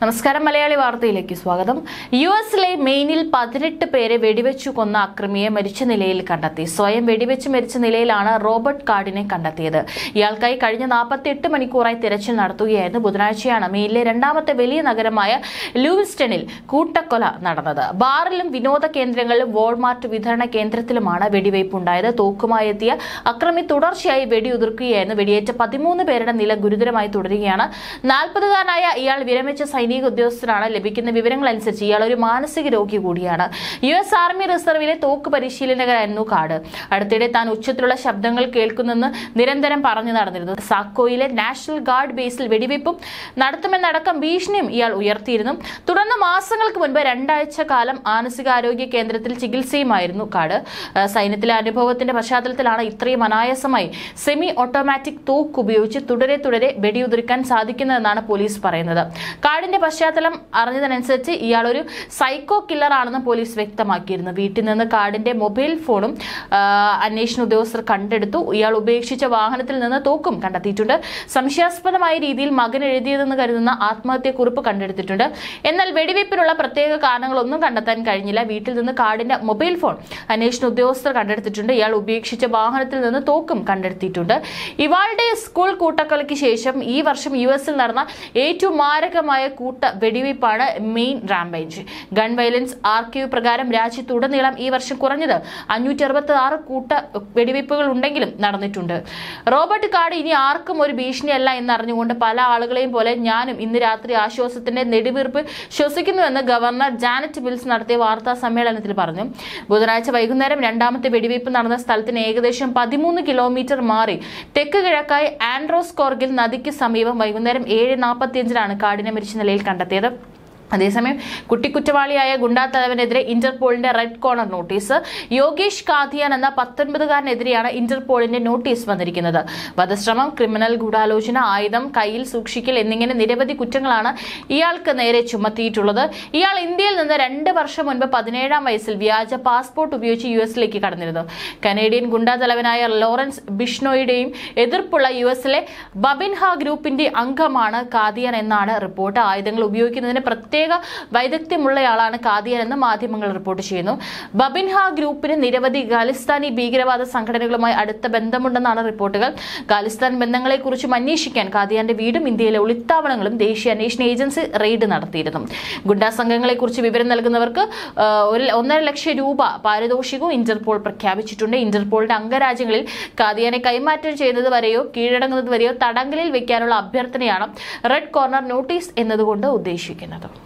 നമസ്കാരം മലയാളി വാർത്തയിലേക്ക് സ്വാഗതം യു എസിലെ മെയിനിൽ പതിനെട്ട് പേരെ വെടിവെച്ചു കൊന്ന അക്രമിയെ മരിച്ച നിലയിൽ കണ്ടെത്തി സ്വയം വെടിവെച്ച് മരിച്ച നിലയിലാണ് റോബർട്ട് കാർഡിനെ കണ്ടെത്തിയത് ഇയാൾക്കായി കഴിഞ്ഞ 48 മണിക്കൂറായി തിരച്ചിൽ നടത്തുകയായിരുന്നു ബുധനാഴ്ചയാണ് മെയിനിലെ രണ്ടാമത്തെ വലിയ നഗരമായ ലൂവിസ്റ്റണിൽ കൂട്ടക്കൊല നടന്നത് ബാറിലും വിനോദ കേന്ദ്രങ്ങളിലും വോൾമാർട്ട് വിതരണ കേന്ദ്രത്തിലുമാണ് വെടിവയ്പുണ്ടായത് തോക്കുമായി എത്തിയ അക്രമി തുടർച്ചയായി വെടിയുതിർക്കുകയായിരുന്നു വെടിയേറ്റ പതിമൂന്ന് പേരുടെ നില ഗുരുതരമായി തുടരുകയാണ് നാൽപ്പതുകാരനായ ഇയാൾ വിരമിച്ച സൈനിക ഉദ്യോഗസ്ഥനാണ് ലഭിക്കുന്ന വിവരങ്ങൾ അനുസരിച്ച് ഇയാൾ ഒരു മാനസിക രോഗി കൂടിയാണ് യു എസ് ആർമി റിസർവിലെ തോക്ക് പരിശീലകരായിരുന്നു കാർഡ് അടുത്തിടെ താൻ ഉച്ചത്തിലുള്ള ശബ്ദങ്ങൾ കേൾക്കുന്നെന്ന് നിരന്തരം പറഞ്ഞു നടന്നിരുന്നു സാക്കോയിലെ നാഷണൽ ഗാർഡ് ബേസിൽ വെടിവെപ്പും നടത്തുമെന്നടക്കം ഭീഷണിയും ഇയാൾ ഉയർത്തിയിരുന്നു തുടർന്ന് മാസങ്ങൾക്ക് മുൻപ് രണ്ടാഴ്ച കാലം മാനസികാരോഗ്യ കേന്ദ്രത്തിൽ ചികിത്സയുമായിരുന്നു കാർഡ് ആ, സൈന്യത്തിലെ അനുഭവത്തിന്റെ പശ്ചാത്തലത്തിലാണ് ഇത്രയും അനായാസമായി സെമി ഓട്ടോമാറ്റിക് തോക്ക് ഉപയോഗിച്ച് തുടരെ തുടരെ വെടിയുതിർക്കാൻ സാധിക്കുന്നതെന്നാണ് പോലീസ് പറയുന്നത് കാർഡിന്റെ പശ്ചാത്തലം അറിഞ്ഞതനുസരിച്ച് ഇയാൾ ഒരു സൈക്കോ കില്ലർ ആണെന്ന് പോലീസ് വ്യക്തമാക്കിയിരുന്നു വീട്ടിൽ നിന്ന് കാർഡിന്റെ മൊബൈൽ ഫോണും ആ, അന്വേഷണ ഉദ്യോഗസ്ഥർ കണ്ടെടുത്തു ഇയാൾ ഉപേക്ഷിച്ച വാഹനത്തിൽ നിന്ന് തോക്കും കണ്ടെത്തിയിട്ടുണ്ട് സംശയാസ്പദമായ രീതിയിൽ മകൻ എഴുതിയതെന്ന് കരുതുന്ന ആത്മഹത്യക്കുറിപ്പ് കണ്ടെടുത്തിട്ടുണ്ട് എന്നാൽ വെടിവയ്പ്പിനുള്ള പ്രത്യേക കാരണങ്ങളൊന്നും കണ്ടെത്താൻ കഴിഞ്ഞില്ല വീട്ടിൽ നിന്ന് കാർഡിന്റെ മൊബൈൽ ഫോൺ അന്വേഷണ ഉദ്യോഗസ്ഥർ കണ്ടെടുത്തിട്ടുണ്ട് ഇയാൾ ഉപേക്ഷിച്ച വാഹനത്തിൽ നിന്ന് തോക്കും കണ്ടെടുത്തിയിട്ടുണ്ട് ഇവാളുടെ സ്കൂൾ കൂട്ടക്കൊലയ്ക്ക് ശേഷം ഈ വർഷം യു എസിൽ നടന്ന ഏറ്റവും മാരകമായ കൂട്ട വെടിവയ്പ്പാണ് Maine rampage gun violence archive പ്രകാരം രാജ്യത്തുടനീളം ഈ വർഷം കുറഞ്ഞത് അഞ്ഞൂറ്റി അറുപത്തി ആറ് കൂട്ട വെടിവയ്പ്പുകൾ ഉണ്ടെങ്കിലും നടന്നിട്ടുണ്ട് റോബർട്ട് കാർഡ് ഇനി ആർക്കും ഒരു ഭീഷണിയല്ല എന്നറിഞ്ഞുകൊണ്ട് പല ആളുകളെയും പോലെ ഞാനും ഇന്ന് രാത്രി ആശ്വാസത്തിന്റെ നെടുവീർപ്പ് ശ്വസിക്കുന്നുവെന്ന് ഗവർണർ ജാനറ്റ് ബിൽസ് നടത്തിയ വാർത്താ സമ്മേളനത്തിൽ പറഞ്ഞു ബുധനാഴ്ച വൈകുന്നേരം രണ്ടാമത്തെ വെടിവയ്പ് നടന്ന സ്ഥലത്തിന് ഏകദേശം പതിമൂന്ന് കിലോമീറ്റർ മാറി തെക്ക് കിഴക്കായി ആൻഡ്രോസ് കോർഗിൽ നദിക്ക് സമീപം വൈകുന്നേരം ഏഴ് നാൽപ്പത്തിയഞ്ചിനാണ് കാടിനെ മരിച്ച നിലയിൽ കണ്ടെത്തിയത് അതേസമയം കുട്ടിക്കുറ്റവാളിയായ ഗുണ്ടാ തലവനെതിരെ ഇന്റർപോളിന്റെ red corner notice Yogesh Kadian എന്ന പത്തൊൻപതുകാരനെതിരെയാണ് ഇന്റർപോളിന്റെ നോട്ടീസ് വന്നിരിക്കുന്നത് വധശ്രമം ക്രിമിനൽ ഗൂഢാലോചന ആയുധം കയ്യിൽ സൂക്ഷിക്കൽ എന്നിങ്ങനെ നിരവധി കുറ്റങ്ങളാണ് ഇയാൾക്ക് നേരെ ചുമത്തിയിട്ടുള്ളത് ഇയാൾ ഇന്ത്യയിൽ നിന്ന് രണ്ട് വർഷം മുൻപ് പതിനേഴാം വയസ്സിൽ വ്യാജ പാസ്പോർട്ട് ഉപയോഗിച്ച് യു എസിലേക്ക് കടന്നിരുന്നു കനേഡിയൻ ഗുണ്ടാ തലവനായ ലോറൻസ് ബിഷ്ണോയുടെയും എതിർപ്പുള്ള യു എസിലെ ബബിൻഹ ഗ്രൂപ്പിന്റെ അംഗമാണ് കാദിയൻ എന്നാണ് റിപ്പോർട്ട് ആയുധങ്ങൾ ഉപയോഗിക്കുന്നതിന് പ്രത്യേക വൈദഗ്ധ്യമുള്ളയാളാണ് കാദിയൻ എന്ന് മാധ്യമങ്ങൾ റിപ്പോർട്ട് ചെയ്യുന്നു ബബിൻഹ ഗ്രൂപ്പിന് നിരവധി ഖാലിസ്ഥാനി ഭീകരവാദ സംഘടനകളുമായി അടുത്ത ബന്ധമുണ്ടെന്നാണ് റിപ്പോർട്ടുകൾ ഖാലിസ്ഥാൻ ബന്ധങ്ങളെക്കുറിച്ചും അന്വേഷിക്കാൻ കാദിയാന്റെ വീടും ഇന്ത്യയിലെ ഒളിത്താവളങ്ങളും ദേശീയ അന്വേഷണ ഏജൻസി റെയ്ഡ് നടത്തിയിരുന്നു ഗുണ്ടാ സംഘങ്ങളെക്കുറിച്ച് വിവരം നൽകുന്നവർക്ക് ആ, ഒരു ഒന്നര ലക്ഷം രൂപ പാരിതോഷികവും ഇന്റർപോൾ പ്രഖ്യാപിച്ചിട്ടുണ്ട് ഇന്റർപോളിന്റെ അംഗരാജ്യങ്ങളിൽ കാദിയാനെ കൈമാറ്റം ചെയ്യുന്നത് വരെയോ കീഴടങ്ങുന്നത് വരെയോ തടങ്കലിൽ വെക്കാനുള്ള അഭ്യർത്ഥനയാണ് റെഡ് കോർണർ നോട്ടീസ് എന്നതുകൊണ്ട് ഉദ്ദേശിക്കുന്നത്